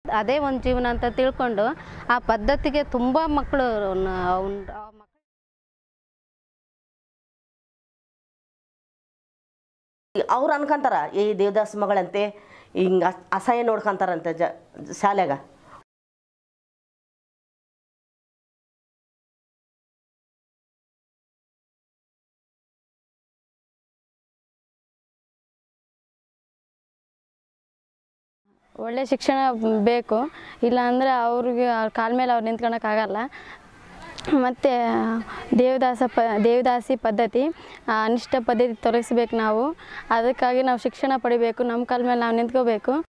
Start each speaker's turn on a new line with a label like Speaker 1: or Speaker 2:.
Speaker 1: ಅದೇ ಒಂದು ಜೀವನ ಅಂತ ತಿಳ್ಕೊಂಡು ಆ ಪದ್ಧತಿಗೆ ತುಂಬ ಮಕ್ಕಳು
Speaker 2: ಅವ್ರು ಅನ್ಕೊಂತಾರ ಈ ದೇವದಾಸ್ ಮಗಳಂತೆ ಹಿಂಗೆ ಅಸಹ್ಯ ನೋಡ್ಕೊಂತಾರಂತೆ ಜ ಶಾಲ್ಯಾಗ
Speaker 3: ಒಳ್ಳೆ ಶಿಕ್ಷಣ ಬೇಕು ಇಲ್ಲ ಅಂದರೆ ಅವ್ರಿಗೆ ಅವ್ರ ಕಾಲ ಮೇಲೆ ಅವ್ರು ನಿಂತ್ಕೊಳಕ್ಕಾಗಲ್ಲ ಮತ್ತು ದೇವದಾಸ ಪ ದೇವದಾಸಿ ಪದ್ಧತಿ ಆ ಅನಿಷ್ಟ ಪದ್ಧತಿ ತೊಲಗಿಸ್ಬೇಕು ನಾವು ಅದಕ್ಕಾಗಿ ನಾವು ಶಿಕ್ಷಣ ಪಡಿಬೇಕು ನಮ್ಮ ಕಾಲ ಮೇಲೆ ನಾವು ನಿಂತ್ಕೋಬೇಕು